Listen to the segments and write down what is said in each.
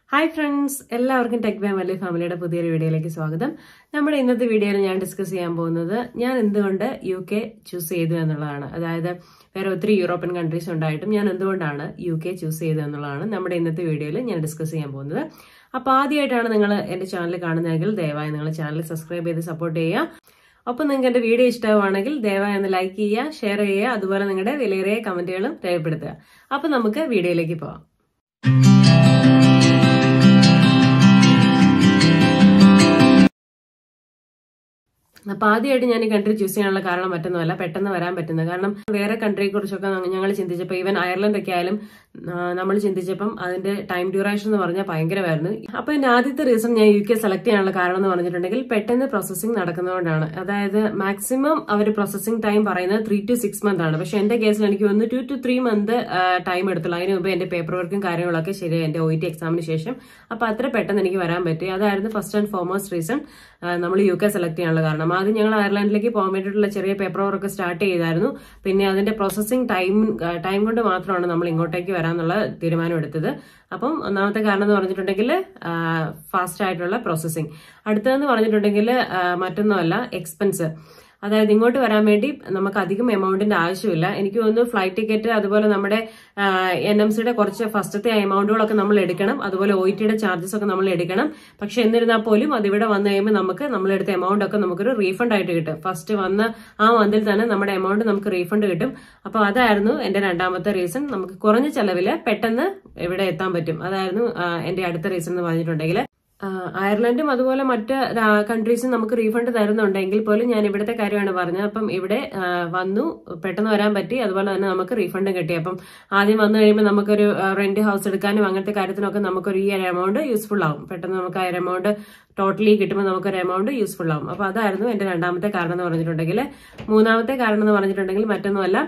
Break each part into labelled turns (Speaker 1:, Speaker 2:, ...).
Speaker 1: hi friends എല്ലാവർക്കും tech by Malli ഫാമിലിയുടെ പുതിയൊരു വീഡിയോയിലേക്ക് സ്വാഗതം നമ്മുടെ ഇന്നത്തെ വീഡിയോയിൽ ഞാൻ ഡിസ്കസ് ചെയ്യാൻ പോകുന്നത് ഞാൻ എന്തുകൊണ്ട് യു കെ ചൂസ് ചെയ്തു എന്നുള്ളതാണ് അതായത് വേറെ ഒത്തിരി യൂറോപ്യൻ കൺട്രീസ് ഉണ്ടായിട്ടും ഞാൻ എന്തുകൊണ്ടാണ് യു കെ ചൂസ് ചെയ്തത് എന്നുള്ളതാണ് നമ്മുടെ ഇന്നത്തെ വീഡിയോയിൽ ഞാൻ ഡിസ്കസ് ചെയ്യാൻ പോകുന്നത് അപ്പോൾ ആദ്യമായിട്ടാണ് നിങ്ങൾ എൻ്റെ ചാനൽ കാണുന്നതെങ്കിൽ ദയവായി നിങ്ങൾ ചാനൽ സബ്സ്ക്രൈബ് ചെയ്ത് സപ്പോർട്ട് ചെയ്യുക ഒപ്പം നിങ്ങൾക്ക് എൻ്റെ വീഡിയോ ഇഷ്ടമാണെങ്കിൽ ദയവായി ഒന്ന് ലൈക്ക് ചെയ്യുക ഷെയർ ചെയ്യുക അതുപോലെ നിങ്ങളുടെ വിലയേറിയ കമന്റുകളും രേഖപ്പെടുത്തുക അപ്പം നമുക്ക് വീഡിയോയിലേക്ക് പോവാം അപ്പൊ ആദ്യമായിട്ട് ഞാൻ ഈ കൺട്രി ചൂസ് ചെയ്യാനുള്ള കാരണം മറ്റൊന്നുമല്ല പെട്ടെന്ന് വരാൻ പറ്റുന്നത് കാരണം വേറെ കൺട്രിയെ കുറിച്ചൊക്കെ ഞങ്ങൾ ചിന്തിച്ചപ്പോൾ ഈവൻ അയർലൻഡ് ഒക്കെ ആയാലും നമ്മൾ ചിന്തിച്ചപ്പം അതിന്റെ ടൈം ഡ്യൂറേഷൻ എന്ന് പറഞ്ഞാൽ ഭയങ്കരമായിരുന്നു അപ്പൊ എന്റെ ആദ്യത്തെ റീസൺ ഞാൻ യു കെ സെലക്ട് ചെയ്യാനുള്ള കാരണം എന്ന് പറഞ്ഞിട്ടുണ്ടെങ്കിൽ പെട്ടെന്ന് പ്രോസസ്സിംഗ് നടക്കുന്നതുകൊണ്ടാണ് അതായത് മാക്സിമം അവർ പ്രോസസ്സിംഗ് ടൈം പറയുന്നത് ത്രീ ടു സിക്സ് മന്ത് ആണ് പക്ഷെ എന്റെ കേസിൽ എനിക്ക് ഒന്ന് two to three month time എടുത്തുള്ളൂ അതിന് മുമ്പ് എന്റെ പേപ്പർ വർക്കും കാര്യങ്ങളൊക്കെ ശരി എന്റെ ഒ ടി എക്സാമിന് ശേഷം അപ്പൊ അത്ര പെട്ടെന്ന് എനിക്ക് വരാൻ പറ്റി അതായിരുന്നു ഫസ്റ്റ് ആൻഡ് ഫോർമോസ്റ്റ് റീസൺ നമ്മൾ യു കെ സെലക്ട് ചെയ്യാനുള്ള കാരണം ആദ്യം ഞങ്ങൾ അയർലൻഡിലേക്ക് പോകാൻ വേണ്ടിയിട്ടുള്ള ചെറിയ പേപ്പർ വർക്ക് സ്റ്റാർട്ട് ചെയ്തായിരുന്നു പിന്നെ അതിന്റെ പ്രോസസ്സിംഗ് ടൈം ടൈം കൊണ്ട് മാത്രമാണ് നമ്മൾ ഇങ്ങോട്ടേക്ക് വരാനുള്ള തീരുമാനം എടുത്തത് അപ്പം ഒന്നാമത്തെ കാരണം എന്ന് പറഞ്ഞിട്ടുണ്ടെങ്കിൽ ഫാസ്റ്റ് ആയിട്ടുള്ള പ്രോസസ്സിംഗ് അടുത്തതെന്ന് പറഞ്ഞിട്ടുണ്ടെങ്കിൽ മറ്റൊന്നുമല്ല എക്സ്പെൻസ് അതായത് ഇങ്ങോട്ട് വരാൻ വേണ്ടി നമുക്ക് അധികം എമൗണ്ടിന്റെ ആവശ്യമില്ല എനിക്ക് തോന്നുന്നു ഫ്ലൈറ്റ് ടിക്കറ്റ് അതുപോലെ നമ്മുടെ എൻ എം സിയുടെ കുറച്ച് ഫസ്റ്റത്തെ എമൗണ്ടുകളൊക്കെ നമ്മൾ എടുക്കണം അതുപോലെ ഒ ടിയുടെ ചാർജസ് ഒക്കെ നമ്മൾ എടുക്കണം പക്ഷെ എന്നിരുന്നാൽ പോലും അതിവിടെ വന്നു കഴിയുമ്പോൾ നമുക്ക് നമ്മളെടുത്ത എമൗണ്ട് ഒക്കെ നമുക്കൊരു റീഫണ്ട് ആയിട്ട് കിട്ടും ഫസ്റ്റ് വന്ന ആ മന്തിൽ തന്നെ നമ്മുടെ എമൗണ്ട് നമുക്ക് റീഫണ്ട് കിട്ടും അപ്പോൾ അതായിരുന്നു എന്റെ രണ്ടാമത്തെ റീസൺ നമുക്ക് കുറഞ്ഞ ചെലവില് പെട്ടെന്ന് ഇവിടെ എത്താൻ പറ്റും അതായിരുന്നു എന്റെ അടുത്ത റീസൺ എന്ന് പറഞ്ഞിട്ടുണ്ടെങ്കിൽ അയർലൻഡും അതുപോലെ മറ്റ് കൺട്രീസും നമുക്ക് റീഫണ്ട് തരുന്നുണ്ടെങ്കിൽ പോലും ഞാൻ ഇവിടുത്തെ കാര്യമാണ് പറഞ്ഞത് അപ്പം ഇവിടെ വന്നു പെട്ടെന്ന് വരാൻ പറ്റി അതുപോലെ തന്നെ നമുക്ക് റീഫണ്ടും കിട്ടി അപ്പം ആദ്യം വന്നു കഴിയുമ്പോൾ നമുക്കൊരു റെന്റ് ഹൗസ് എടുക്കാനും അങ്ങനത്തെ കാര്യത്തിനൊക്കെ നമുക്കൊരു ഈ ഒരു എമൗണ്ട് യൂസ്ഫുൾ ആവും പെട്ടെന്ന് നമുക്ക് ആ ഒരു എമൗണ്ട് ടോട്ടലി കിട്ടുമ്പോൾ നമുക്കൊരു എമൗണ്ട് യൂസ്ഫുൾ ആവും അപ്പൊ അതായിരുന്നു എന്റെ രണ്ടാമത്തെ കാരണം എന്ന് പറഞ്ഞിട്ടുണ്ടെങ്കിൽ മൂന്നാമത്തെ കാരണം എന്ന് പറഞ്ഞിട്ടുണ്ടെങ്കിൽ മറ്റൊന്നുമല്ല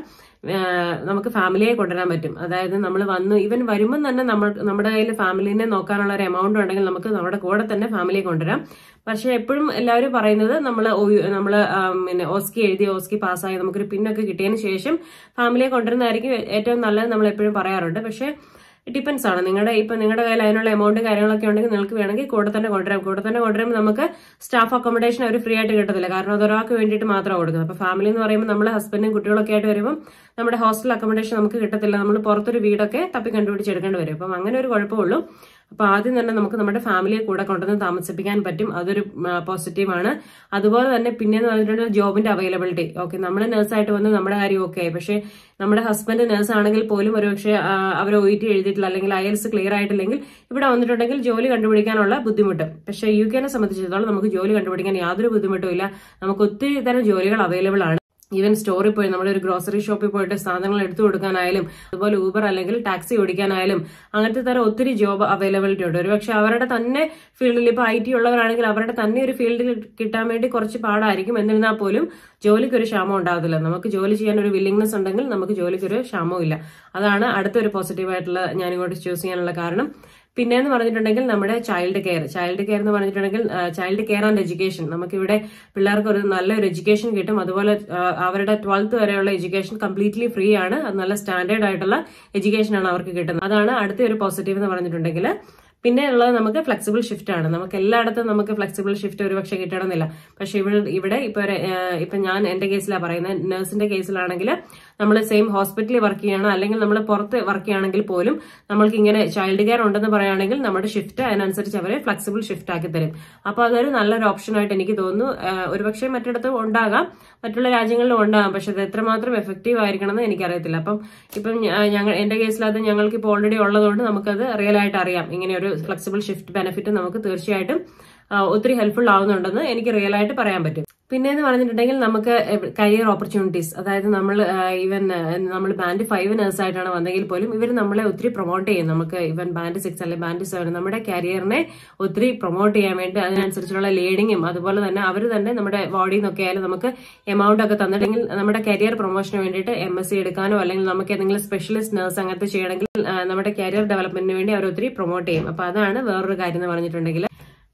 Speaker 1: നമുക്ക് ഫാമിലിയെ കൊണ്ടുവരാൻ പറ്റും അതായത് നമ്മൾ വന്നു ഇവൻ വരുമ്പം തന്നെ നമ്മൾ നമ്മുടെ കയ്യിൽ ഫാമിലിനെ നോക്കാനുള്ള ഒരു എമൗണ്ട് ഉണ്ടെങ്കിൽ നമുക്ക് നമ്മുടെ കൂടെ തന്നെ ഫാമിലിയെ കൊണ്ടുവരാം പക്ഷെ എപ്പോഴും എല്ലാവരും പറയുന്നത് നമ്മൾ നമ്മൾ പിന്നെ ഓസ്കി എഴുതി ഓസ്കി പാസ്സായി നമുക്കൊരു പിന്നൊക്കെ കിട്ടിയതിന് ശേഷം ഫാമിലിയെ കൊണ്ടുവരുന്നതായിരിക്കും ഏറ്റവും നല്ലത് നമ്മൾ എപ്പോഴും പറയാറുണ്ട് പക്ഷെ ഡിപ്പെൻസ് ആണ് നിങ്ങളുടെ ഇപ്പൊ നിങ്ങളുടെ കയ്യിൽ അതിനുള്ള എമൗണ്ട് കാര്യങ്ങളൊക്കെ ഉണ്ടെങ്കിൽ നിങ്ങൾക്ക് വേണമെങ്കിൽ കൂടെ തന്നെ കൊണ്ടുവരാം കൂടെ തന്നെ കൊണ്ടുവരുമ്പോൾ നമുക്ക് സ്റ്റാഫ് അക്കോമഡേഷൻ അവർ ഫ്രീ ആയിട്ട് കിട്ടത്തില്ല കാരണം അത് ഒരാൾക്ക് വേണ്ടിയിട്ട് മാത്രമാണ് കൊടുക്കുന്നത് അപ്പൊ ഫാമിലി എന്ന് പറയുമ്പോൾ നമ്മൾ ഹസ്ബൻഡും കുട്ടികളൊക്കെ ആയിട്ട് വരുമ്പോൾ നമ്മുടെ ഹോസ്റ്റൽ അക്കോമഡേഷൻ നമുക്ക് കിട്ടത്തില്ല നമ്മൾ പുറത്തൊരു വീടൊക്കെ തപ്പി കണ്ടുപിടിച്ചെടുക്കേണ്ടി വരും അപ്പം അങ്ങനെ ഒരു കുഴപ്പമുള്ളൂ അപ്പൊ ആദ്യം തന്നെ നമുക്ക് നമ്മുടെ ഫാമിലിയെ കൂടെ കൊണ്ടുവന്ന് താമസിപ്പിക്കാൻ പറ്റും അതൊരു പോസിറ്റീവാണ് അതുപോലെ തന്നെ പിന്നെന്ന് പറഞ്ഞിട്ടുണ്ടെങ്കിൽ ജോബിന്റെ അവൈലബിലിറ്റി ഓക്കെ നമ്മൾ നഴ്സായിട്ട് വന്ന് നമ്മുടെ കാര്യം ഓക്കെ പക്ഷെ നമ്മുടെ ഹസ്ബൻഡ് നഴ്സ് ആണെങ്കിൽ പോലും ഒരുപക്ഷെ അവർ ഒ ടി എഴുതിയിട്ടില്ല അല്ലെങ്കിൽ ഐഎൽസ് ക്ലിയർ ആയിട്ടില്ലെങ്കിൽ ഇവിടെ വന്നിട്ടുണ്ടെങ്കിൽ ജോലി കണ്ടുപിടിക്കാനുള്ള ബുദ്ധിമുട്ട് പക്ഷെ യു കെനെ സംബന്ധിച്ചിടത്തോളം നമുക്ക് ജോലി കണ്ടുപിടിക്കാൻ യാതൊരു ബുദ്ധിമുട്ടും ഇല്ല നമുക്ക് ഒത്തിരി തരം ജോലികൾ അവൈലബിൾ ആണ് ഈവൻ സ്റ്റോറിൽ പോയി നമ്മുടെ ഒരു ഗ്രോസറി ഷോപ്പിൽ പോയിട്ട് സാധനങ്ങൾ എടുത്തു കൊടുക്കാനായാലും അതുപോലെ ഊബർ അല്ലെങ്കിൽ ടാക്സി ഓടിക്കാനായാലും അങ്ങനത്തെ തരം ഒത്തിരി ജോബ് അവൈലബിലിറ്റി ഉണ്ട് ഒരുപക്ഷെ അവരുടെ തന്നെ ഫീൽഡിൽ ഇപ്പോൾ ഐ ടി ഉള്ളവരാണെങ്കിൽ അവരുടെ തന്നെ ഒരു ഫീൽഡിൽ കിട്ടാൻ വേണ്ടി കുറച്ച് പാടായിരിക്കും എന്നിരുന്നാൽ പോലും ജോലിക്ക് ഒരു ക്ഷാമം ഉണ്ടാകത്തില്ല നമുക്ക് ജോലി ചെയ്യാൻ ഒരു വില്ലിങ്നെസ് ഉണ്ടെങ്കിൽ നമുക്ക് ജോലിക്ക് ഒരു ക്ഷാമവും ഇല്ല അതാണ് അടുത്തൊരു പോസിറ്റീവായിട്ടുള്ള ഞാൻ ഇങ്ങോട്ട് ചൂസ് ചെയ്യാനുള്ള കാരണം പിന്നെ എന്ന് പറഞ്ഞിട്ടുണ്ടെങ്കിൽ നമ്മുടെ ചൈൽഡ് കെയർ ചൈൽഡ് കെയർ എന്ന് പറഞ്ഞിട്ടുണ്ടെങ്കിൽ ചൈൽഡ് കെയർ ആൻഡ് എഡ്യൂക്കേഷൻ നമുക്കിവിടെ പിള്ളേർക്ക് ഒരു നല്ലൊരു എഡ്യൂക്കേഷൻ കിട്ടും അതുപോലെ അവരുടെ ട്വൽത്ത് വരെയുള്ള എഡ്യൂക്കേഷൻ കംപ്ലീറ്റ്ലി ഫ്രീ ആണ് അത് നല്ല സ്റ്റാൻഡേർഡ് ആയിട്ടുള്ള എഡ്യൂക്കേഷൻ ആണ് അവർക്ക് കിട്ടുന്നത് അതാണ് അടുത്ത ഒരു പോസിറ്റീവ് എന്ന് പറഞ്ഞിട്ടുണ്ടെങ്കിൽ പിന്നെ ഉള്ളത് നമുക്ക് ഫ്ലെക്സിബിൾ ഷിഫ്റ്റ് ആണ് നമുക്ക് എല്ലായിടത്തും നമുക്ക് ഫ്ലെക്സിബിൾ ഷിഫ്റ്റ് ഒരു പക്ഷേ കിട്ടണമെന്നില്ല പക്ഷെ ഇവിടെ ഇവിടെ ഇപ്പൊ ഇപ്പൊ ഞാൻ എന്റെ കേസിലാണ് പറയുന്നത് നഴ്സിന്റെ കേസിലാണെങ്കിൽ നമ്മൾ സെയിം ഹോസ്പിറ്റലിൽ വർക്ക് ചെയ്യണം അല്ലെങ്കിൽ നമ്മൾ പുറത്ത് വർക്ക് ചെയ്യുകയാണെങ്കിൽ പോലും നമ്മൾക്ക് ഇങ്ങനെ ചൈൽഡ് കെയർ ഉണ്ടെന്ന് പറയുകയാണെങ്കിൽ നമ്മുടെ ഷിഫ്റ്റ് അതിനനുസരിച്ച് അവരെ ഫ്ലെക്സിബിൾ ഷിഫ്റ്റ് ആക്കി തരും അപ്പൊ അതൊരു നല്ലൊരു ഓപ്ഷൻ ആയിട്ട് എനിക്ക് തോന്നുന്നു ഒരുപക്ഷെ മറ്റിടത്തും ഉണ്ടാകാം മറ്റുള്ള രാജ്യങ്ങളിലും ഉണ്ടാകാം പക്ഷെ അത് എത്രമാത്രം എഫക്റ്റീവ് ആയിരിക്കണം എന്ന് എനിക്കറിയത്തില്ല അപ്പം ഇപ്പം ഞങ്ങൾ എന്റെ കേസിൽ അത് ഞങ്ങൾക്ക് ഇപ്പോൾ ഓൾറെഡി ഉള്ളതുകൊണ്ട് നമുക്കത് റിയൽ ആയിട്ട് അറിയാം ഇങ്ങനെ ഒരു ഫ്ലെക്സിബിൾ ഷിഫ്റ്റ് ബെനിഫിറ്റ് നമുക്ക് തീർച്ചയായിട്ടും ഒത്തിരി ഹെൽപ്ഫുൾ ആവുന്നുണ്ടെന്ന് എനിക്ക് റിയൽ ആയിട്ട് പറയാൻ പറ്റും പിന്നെ എന്ന് പറഞ്ഞിട്ടുണ്ടെങ്കിൽ നമുക്ക് കരിയർ ഓപ്പർച്യൂണിറ്റീസ് അതായത് നമ്മൾ ഈവൻ നമ്മൾ ബാൻഡ് ഫൈവ് നേഴ്സ് ആയിട്ടാണ് വന്നെങ്കിൽ പോലും ഇവർ നമ്മളെ ഒത്തിരി പ്രൊമോട്ട് ചെയ്യും നമുക്ക് ഈവൻ ബാൻഡ് സിക്സ് അല്ലെങ്കിൽ ബാൻഡ് സെവൻ നമ്മുടെ കരിയറിനെ ഒത്തിരി പ്രൊമോട്ട് ചെയ്യാൻ വേണ്ടി അതിനനുസരിച്ചുള്ള ലീഡിങ്ങും അതുപോലെ തന്നെ അവർ തന്നെ നമ്മുടെ ബോഡിയിൽ നിന്നൊക്കെ ആയാലും നമുക്ക് എമൗണ്ട് ഒക്കെ തന്നിട്ടുണ്ടെങ്കിൽ നമ്മുടെ കരിയർ പ്രൊമോഷന് വേണ്ടിയിട്ട് എം എസ് സി എടുക്കാനോ അല്ലെങ്കിൽ നമുക്ക് ഏതെങ്കിലും സ്പെഷ്യലിസ്റ്റ് നേഴ്സ് അങ്ങനത്തെ ചെയ്യണമെങ്കിൽ നമ്മുടെ കരിയർ ഡെവലപ്മെന്റിന് വേണ്ടി അവർ ഒത്തിരി പ്രൊമോട്ട് ചെയ്യും അപ്പൊ അതാണ് വേറൊരു കാര്യം എന്ന് പറഞ്ഞിട്ടുണ്ടെങ്കിൽ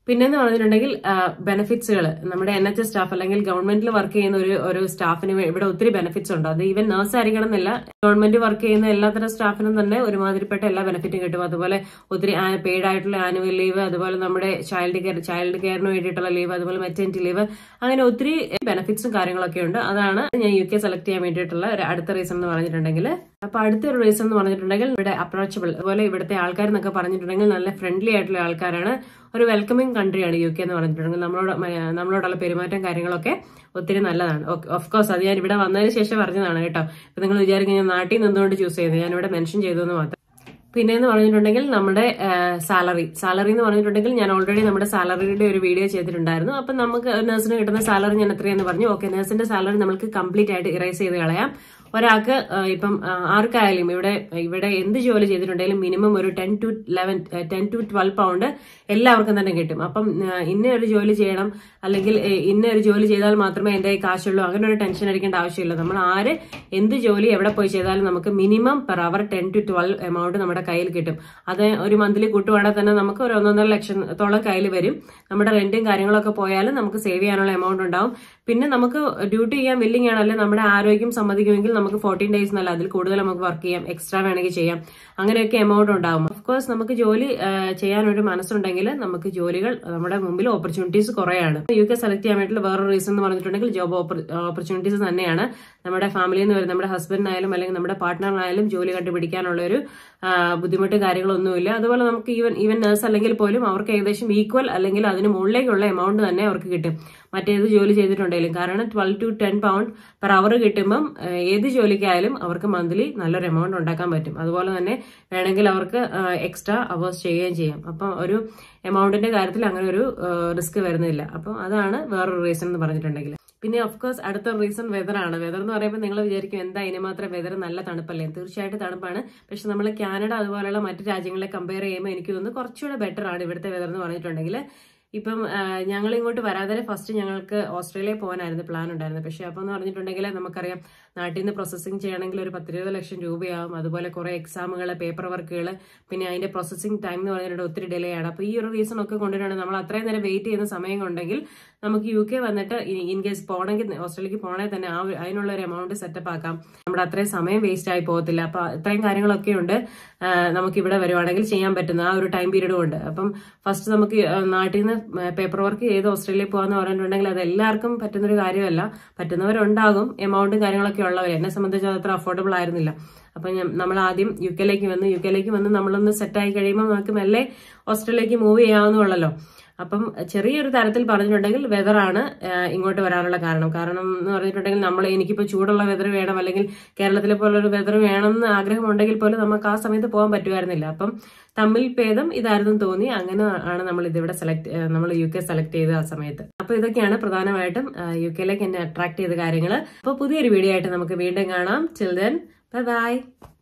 Speaker 1: പിന്നെന്ന് പറഞ്ഞിട്ടുണ്ടെങ്കിൽ ബെനിഫിറ്റ്സുകൾ നമ്മുടെ എൻ എച്ച് സ്റ്റാഫ് അല്ലെങ്കിൽ ഗവൺമെന്റിൽ വർക്ക് ചെയ്യുന്ന ഒരു ഒരു സ്റ്റാഫിന് വേ- ഇവിടെ ഒത്തിരി ബെനിഫിറ്റ്സ് ഉണ്ട് അത് ഈവൻ നഴ്സ് ആയിരിക്കണം എന്നില്ല ഗവൺമെന്റ് വർക്ക് ചെയ്യുന്ന എല്ലാത്തരം സ്റ്റാഫിനും തന്നെ ഒരുമാതിരിപ്പെട്ട എല്ലാ ബെനിഫിറ്റും കിട്ടും അതുപോലെ ഒത്തിരി പെയ്ഡ് ആയിട്ടുള്ള ആനുവൽ ലീവ് അതുപോലെ നമ്മുടെ ചൈൽഡ് കെയർ ചൈൽഡ് കെയറിന് വേണ്ടിയിട്ടുള്ള ലീവ് അതുപോലെ മെറ്റേണിറ്റി ലീവ് അങ്ങനെ ഒത്തിരി ബെനിഫിറ്റ്സും കാര്യങ്ങളൊക്കെ ഉണ്ട് അതാണ് ഞാൻ യു കെ സെലക്ട് ചെയ്യാൻ വേണ്ടിയിട്ടുള്ള ഒരു അടുത്ത റീസൺ എന്ന് പറഞ്ഞിട്ടുണ്ടെങ്കിൽ അപ്പൊ അടുത്തൊരു റീസൺ എന്ന് പറഞ്ഞിട്ടുണ്ടെങ്കിൽ ഇവിടെ അപ്രോച്ചബിൾ അതുപോലെ ഇവിടുത്തെ ആൾക്കാർ എന്നൊക്കെ പറഞ്ഞിട്ടുണ്ടെങ്കിൽ നല്ല ഫ്രണ്ട്ലി ആയിട്ടുള്ള ആൾക്കാരാണ് ഒരു വെൽക്കമിങ് കൺട്രിയാണ് യു കെ എന്ന് പറഞ്ഞിട്ടുണ്ടെങ്കിൽ നമ്മളോട് മ- നമ്മളോടുള്ള പെരുമാറ്റം കാര്യങ്ങളൊക്കെ ഒത്തിരി നല്ലതാണ് ഓഫ് കോഴ്സ് അത് ഞാൻ ഇവിടെ വന്നതിന് ശേഷം പറഞ്ഞതാണ് കേട്ടോ ഇപ്പൊ നിങ്ങൾ വിചാരിക്കും ഞാൻ നാട്ടിൽ നിന്നുകൊണ്ട് ചൂസ് ചെയ്തു ഞാൻ ഇവിടെ മെൻഷൻ ചെയ്തു എന്ന് മാത്രം പിന്നെ എന്ന് പറഞ്ഞിട്ടുണ്ടെങ്കിൽ നമ്മുടെ സാലറി സാലറി എന്ന് പറഞ്ഞിട്ടുണ്ടെങ്കിൽ ഞാൻ ഓൾറെഡി നമ്മുടെ സാലറിയുടെ ഒരു വീഡിയോ ചെയ്തിട്ടുണ്ടായിരുന്നു അപ്പൊ നമുക്ക് നഴ്സിന് കിട്ടുന്ന സാലറി ഞാൻ എത്രയെന്ന് പറഞ്ഞു ഓക്കെ നഴ്സിന്റെ സാലറി നമുക്ക് കംപ്ലീറ്റ് ആയിട്ട് ഇറേസ് ചെയ്ത് കളയാം ഒരാൾക്ക് ആ, ഇപ്പം ആ, ആർക്കായാലും ഇവിടെ ഇവിടെ എന്ത് ജോലി ചെയ്തിട്ടുണ്ടെങ്കിലും മിനിമം ഒരു ten to eleven ten to twelve pound എല്ലാവർക്കും തന്നെ കിട്ടും അപ്പം ആ, ഇന്ന ഒരു ജോലി ചെയ്യണം അല്ലെങ്കിൽ ഏ, ഇന്ന ഒരു ജോലി ചെയ്താൽ മാത്രമേ എന്റെ കയ്യിൽ കാശുള്ളൂ അങ്ങനെ ഒരു ടെൻഷൻ അടിക്കേണ്ട ആവശ്യമില്ല നമ്മൾ ആര് എന്ത് ജോലി എവിടെ പോയി ചെയ്താലും നമുക്ക് minimum per hour ten to twelve amount നമ്മുടെ കയ്യിൽ കിട്ടും അത് ഒരു മന്ത്ലി കൂട്ടുവാണെങ്കിൽ തന്നെ നമുക്ക് ഒരു ഒന്നൊന്നര ലക്ഷത്തോളം കയ്യിൽ വരും നമ്മുടെ റെന്റും കാര്യങ്ങളൊക്കെ പോയാലും നമുക്ക് സേവ് ചെയ്യാനുള്ള എമൗണ്ട് ഉണ്ടാവും പിന്നെ നമുക്ക് ഡ്യൂട്ടി ചെയ്യാൻ വില്ലിംഗ് ആണല്ലേ നമ്മുടെ ആരോഗ്യം സമ്മതിക്കുമെങ്കിൽ നമുക്ക് ഫോർട്ടീൻ ഡേയ്സ് എന്നല്ല അതിൽ കൂടുതൽ നമുക്ക് വർക്ക് ചെയ്യാം എക്സ്ട്രാ വേണമെങ്കിൽ ചെയ്യാം അങ്ങനെയൊക്കെ എമൗണ്ട് ഉണ്ടാവും ഓഫ് കോഴ്സ് നമുക്ക് ജോലി ആ, ചെയ്യാൻ ഒരു മനസ്സുണ്ടെങ്കിൽ നമുക്ക് ജോലികൾ നമ്മുടെ മുമ്പിൽ ഓപ്പർച്യൂണിറ്റീസ് കുറയാണ് യു കെ സെലക്ട് ചെയ്യാൻ വേണ്ടിയിട്ടുള്ള വേറൊരു റീസൺ എന്ന് പറഞ്ഞിട്ടുണ്ടെങ്കിൽ ജോബ് ഓപ്പർച്യൂണിറ്റീസ് തന്നെയാണ് നമ്മുടെ ഫാമിലിയിൽ നിന്ന് വരും നമ്മുടെ ഹസ്ബൻഡിനായാലും അല്ലെങ്കിൽ നമ്മുടെ പാർട്ട്ണറിനായാലും ജോലി കണ്ടുപിടിക്കാനുള്ള ഒരു ആ, ബുദ്ധിമുട്ട് കാര്യങ്ങളൊന്നുമില്ല അതുപോലെ നമുക്ക് ഈവൻ ഈവൻ നേഴ്സ് അല്ലെങ്കിൽ പോലും അവർക്ക് ഏകദേശം ഈക്വൽ അല്ലെങ്കിൽ അതിന് മുകളിലേക്കുള്ള എമൗണ്ട് തന്നെ അവർക്ക് കിട്ടും മറ്റേത് ജോലി ചെയ്തിട്ടുണ്ടെങ്കിലും കാരണം twelve to ten pound per hour കിട്ടുമ്പം ആ, ഏത് ജോലിക്കായാലും അവർക്ക് മന്ത്ലി നല്ലൊരു എമൗണ്ട് ഉണ്ടാക്കാൻ പറ്റും അതുപോലെ തന്നെ വേണമെങ്കിൽ അവർക്ക് എക്സ്ട്രാ അവേഴ്സ് ചെയ്യുകയും ചെയ്യാം അപ്പം ഒരു എമൗണ്ടിന്റെ കാര്യത്തിൽ അങ്ങനെ ഒരു റിസ്ക് വരുന്നില്ല അപ്പം അതാണ് വേറൊരു റീസൺ എന്ന് പറഞ്ഞിട്ടുണ്ടെങ്കിൽ പിന്നെ ഓഫ് കോഴ്സ് അടുത്ത റീസൺ വെതർ ആണ് വെതർ എന്ന് പറയുമ്പോൾ നിങ്ങൾ വിചാരിക്കും എന്താ ഇതിന് മാത്രം വെതർ നല്ല തണുപ്പല്ലേ തീർച്ചയായിട്ടും തണുപ്പാണ് പക്ഷെ നമ്മൾ കാനഡ അതുപോലെയുള്ള മറ്റു രാജ്യങ്ങളെ കമ്പയർ ചെയ്യുമ്പോൾ എനിക്ക് തോന്നുന്നു കുറച്ചുകൂടെ ബെറ്റർ ആണ് ഇവിടുത്തെ വെതർ എന്ന് പറഞ്ഞിട്ടുണ്ടെങ്കിൽ ഇപ്പം ഞങ്ങൾ ഇങ്ങോട്ട് വരാതെ ഫസ്റ്റ് ഞങ്ങൾക്ക് ഓസ്ട്രേലിയ പോകാനായിരുന്നു പ്ലാൻ ഉണ്ടായിരുന്നത് പക്ഷെ അപ്പം എന്ന് പറഞ്ഞിട്ടുണ്ടെങ്കിൽ നമുക്കറിയാം നാട്ടിൽ നിന്ന് പ്രോസസ്സിംഗ് ചെയ്യണമെങ്കിൽ ഒരു പത്തിരുപത് ലക്ഷം രൂപയാവും അതുപോലെ കുറെ എക്സാമുകൾ പേപ്പർ വർക്കുകൾ പിന്നെ അതിന്റെ പ്രോസസ്സിംഗ് ടൈം എന്ന് പറഞ്ഞിട്ട് ഒത്തിരി ഡിലേ ആണ് അപ്പോൾ ഈ ഒരു റീസൺ ഒക്കെ കൊണ്ടുവരാണ് നമ്മൾ അത്രയും നേരം വെയിറ്റ് ചെയ്യുന്ന സമയം ഉണ്ടെങ്കിൽ നമുക്ക് യു കെ വന്നിട്ട് ഇൻ കേസ് പോകണമെങ്കിൽ ഓസ്ട്രേലിയക്ക് പോകണമെങ്കിൽ തന്നെ ആ ഒരു- അതിനുള്ള ഒരു എമൗണ്ട് സെറ്റപ്പ് ആക്കാം നമ്മുടെ അത്രയും സമയം വേസ്റ്റ് ആയി പോകത്തില്ല അപ്പൊ ഇത്രയും കാര്യങ്ങളൊക്കെ ഉണ്ട് ആ, നമുക്ക് ഇവിടെ വരുവാണെങ്കിൽ ചെയ്യാൻ പറ്റുന്ന ആ ഒരു ടൈം പീരീഡും ഉണ്ട് അപ്പം ഫസ്റ്റ് നമുക്ക് ആ, നാട്ടിൽ നിന്ന് പേപ്പർ വർക്ക് ചെയ്ത് ഓസ്ട്രേലിയയിൽ പോകാന്ന് പറഞ്ഞിട്ടുണ്ടെങ്കിൽ അത് എല്ലാവർക്കും പറ്റുന്നൊരു കാര്യമല്ല പറ്റുന്നവരുണ്ടാകും എമൗണ്ടും കാര്യങ്ങളൊക്കെ ഉള്ളവർ എന്നെ സംബന്ധിച്ച് അത് അത്ര അഫോർഡബിൾ ആയിരുന്നില്ല അപ്പൊ ഞാൻ നമ്മൾ ആദ്യം യു കെയിലേക്ക് വന്ന് യു കെയിലേക്ക് വന്ന് നമ്മളൊന്ന് സെറ്റ് ആയി കഴിയുമ്പോൾ നമുക്ക് മെല്ലെ ഓസ്ട്രേലിയയിലേക്ക് മൂവ് ചെയ്യാവുന്നുള്ളല്ലോ അപ്പം ചെറിയൊരു തരത്തിൽ പറഞ്ഞിട്ടുണ്ടെങ്കിൽ വെതറാണ് ഇങ്ങോട്ട് വരാനുള്ള കാരണം കാരണം എന്ന് പറഞ്ഞിട്ടുണ്ടെങ്കിൽ നമ്മൾ എനിക്കിപ്പോൾ ചൂടുള്ള വെതർ വേണം അല്ലെങ്കിൽ കേരളത്തിലെ പോലൊരു വെതർ വേണമെന്ന് ആഗ്രഹമുണ്ടെങ്കിൽ പോലും നമുക്ക് ആ സമയത്ത് പോകാൻ പറ്റുമായിരുന്നില്ല അപ്പം തമ്മിൽ ഭേദം ഇതായിരുന്നു തോന്നി അങ്ങനെ ആണ് നമ്മൾ ഇതിവിടെ സെലക്ട് നമ്മൾ യു കെ സെലക്ട് ചെയ്ത ആ സമയത്ത് അപ്പൊ ഇതൊക്കെയാണ് പ്രധാനമായിട്ടും യു കെയിലേക്ക് എന്നെ അട്രാക്ട് ചെയ്ത കാര്യങ്ങൾ അപ്പോൾ പുതിയൊരു വീഡിയോ ആയിട്ട് നമുക്ക് വീണ്ടും കാണാം ചിൽഡ്രൻ ബൈ ബൈ